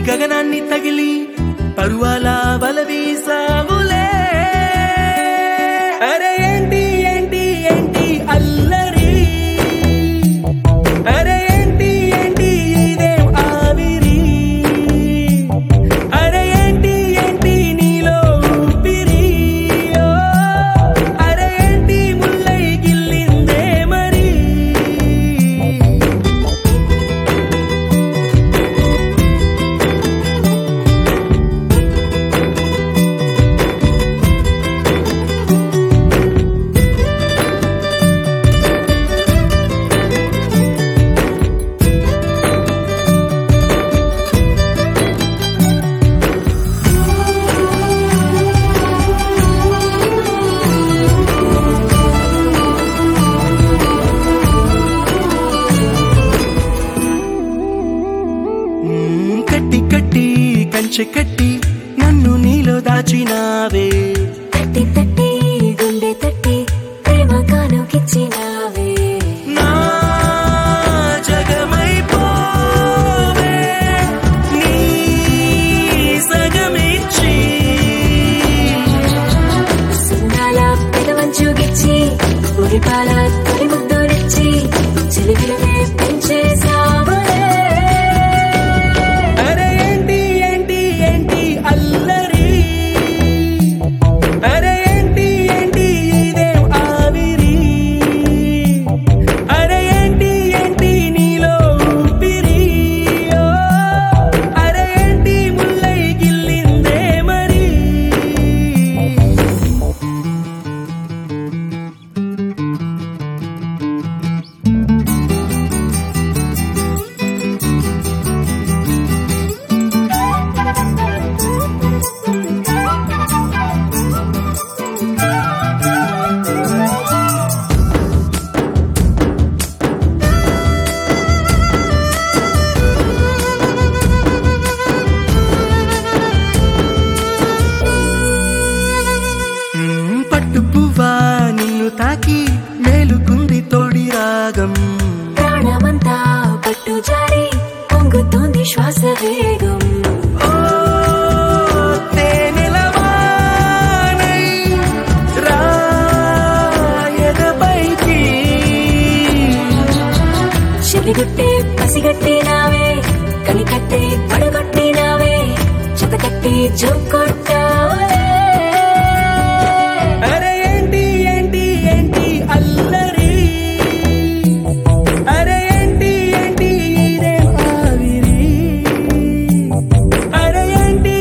గగనాన్ని తగిలి పరువాల బలవీసావులే అరే ఏంటి ఏంటి ఏంటి అల్లరి అరే ఏంటి ఏంటి ఇదేం ఆవిరి అరే ఏంటి ఏంటి నీలో ఊపిరి ఓ, అరే ఏంటి ముల్లై గిల్లిందే మరి మ్మ్, కట్టి కట్టి కంచె కట్టి నన్ను నీలో దాచినావే తట్టి తట్టి గుండె తట్టి ప్రేమ కానుకిచ్చినావే నా జగమైపోవే నీ సగమిచ్చి సున్నాల పెదవంచు గిచ్చి ఉరిపాల తొలి ముద్దులిచ్చి చిలిపిలనే పెంచేసావులే అరే ఏంటి ఏంటి ఏంటి అల్లరి అరే ఏంటి ఏంటి ఇదేం ఆవిరి అరే ఏంటి ఏంటి నీలో ఊపిరి ఓ, అరే ఏంటి ముల్లై గిల్లిందే మరి మ్మ్, పట్టు పువ్వా నిన్ను తాకి మేలుకుంది తోడి రాగం ప్రాణమంతా పట్టు జారి పొంగుతోంది శ్వాస వేగం ఓ, తేనెలవానై రా ఎదపైకి. చెలిగుట్టే పసిగట్టినావే కనికట్టే పడగొట్టినావే చెతకట్టి జోకొట్టావే అరే ఏంటి ఏంటి ఏంటి అల్లరి అరే ఏంటి ఏంటి ఇదేం ఆవిరి అరే ఏంటి